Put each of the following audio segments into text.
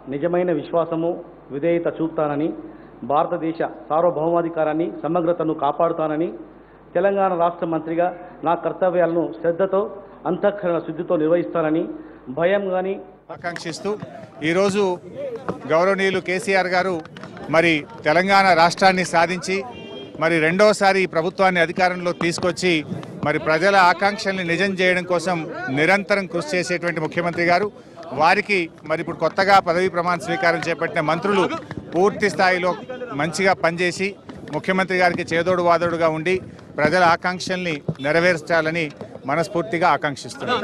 నిజమైన విశ్వాసము విధేయత చూపుతానని భారతదేశ సార్వభౌమాధికారాన్ని సమగ్రతను కాపాడుతానని తెలంగాణ రాష్ట్ర మంత్రిగా నా కర్తవ్యాలను శ్రద్ధతో అంతఃకరణ శుద్ధితో నిర్వహిస్తానని భయం కానీ ఆకాంక్షిస్తూ ఈరోజు గౌరవనీయులు కేసీఆర్ గారు మరి తెలంగాణ రాష్ట్రాన్ని సాధించి మరి రెండోసారి ఈ ప్రభుత్వాన్ని అధికారంలో తీసుకొచ్చి మరి ప్రజల ఆకాంక్షల్ని నిజం చేయడం కోసం నిరంతరం కృషి చేసేటువంటి ముఖ్యమంత్రి గారు వారికి మరి ఇప్పుడు కొత్తగా పదవీ ప్రమాణ స్వీకారం చేపట్టిన మంత్రులు పూర్తి స్థాయిలో మంచిగా పనిచేసి ముఖ్యమంత్రి గారికి చేదోడు వాదోడుగా ఉండి ప్రజల ఆకాంక్షల్ని నెరవేర్చాలని మనస్ఫూర్తిగా ఆకాంక్షిస్తున్నాను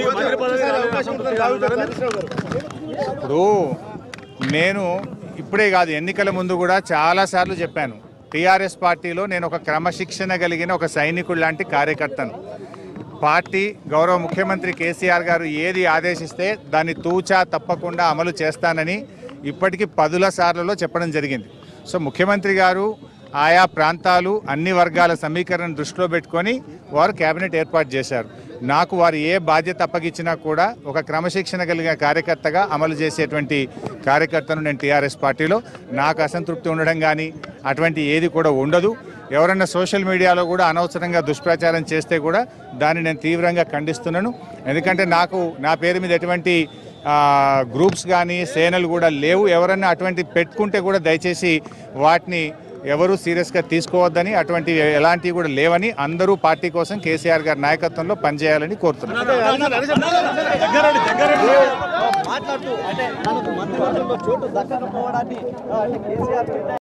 ఇప్పుడు నేను ఇప్పుడే కాదు ఎన్నికల ముందు కూడా చాలాసార్లు చెప్పాను టీఆర్ఎస్ పార్టీలో నేను ఒక క్రమశిక్షణ కలిగిన ఒక సైనికుడు లాంటి కార్యకర్తను పార్టీ గౌరవ ముఖ్యమంత్రి కేసీఆర్ గారు ఏది ఆదేశిస్తే దాన్ని తూచా తప్పకుండా అమలు చేస్తానని ఇప్పటికీ పదుల సార్లలో చెప్పడం జరిగింది సో ముఖ్యమంత్రి గారు ఆయా ప్రాంతాలు అన్ని వర్గాల సమీకరణ దృష్టిలో పెట్టుకొని వారు కేబినెట్ ఏర్పాటు చేశారు నాకు వారు ఏ బాధ్యత అప్పగించినా కూడా ఒక క్రమశిక్షణ కలిగిన కార్యకర్తగా అమలు చేసేటువంటి కార్యకర్తను నేను టీఆర్ఎస్ పార్టీలో నాకు అసంతృప్తి ఉండడం కానీ అటువంటి ఏది కూడా ఉండదు ఎవరన్నా సోషల్ మీడియాలో కూడా అనవసరంగా దుష్ప్రచారం చేస్తే కూడా దాన్ని నేను తీవ్రంగా ఖండిస్తున్నాను ఎందుకంటే నాకు నా పేరు మీద ఎటువంటి ఆ, గ్రూప్స్ కానీ సేనలు కూడా లేవు ఎవరన్నా అటువంటి పెట్టుకుంటే కూడా దయచేసి వాటిని ఎవరు సీరియస్గా తీసుకోవద్దని అటువంటి ఎలాంటివి కూడా లేవని అందరూ పార్టీ కోసం కేసీఆర్ గారి నాయకత్వంలో పనిచేయాలని కోరుతున్నారు మాట్లాడుతూ అంటే మనకు మంత్రివర్గంలో చోటు దక్కకపోవడాన్ని ఆ, అంటే కేసీఆర్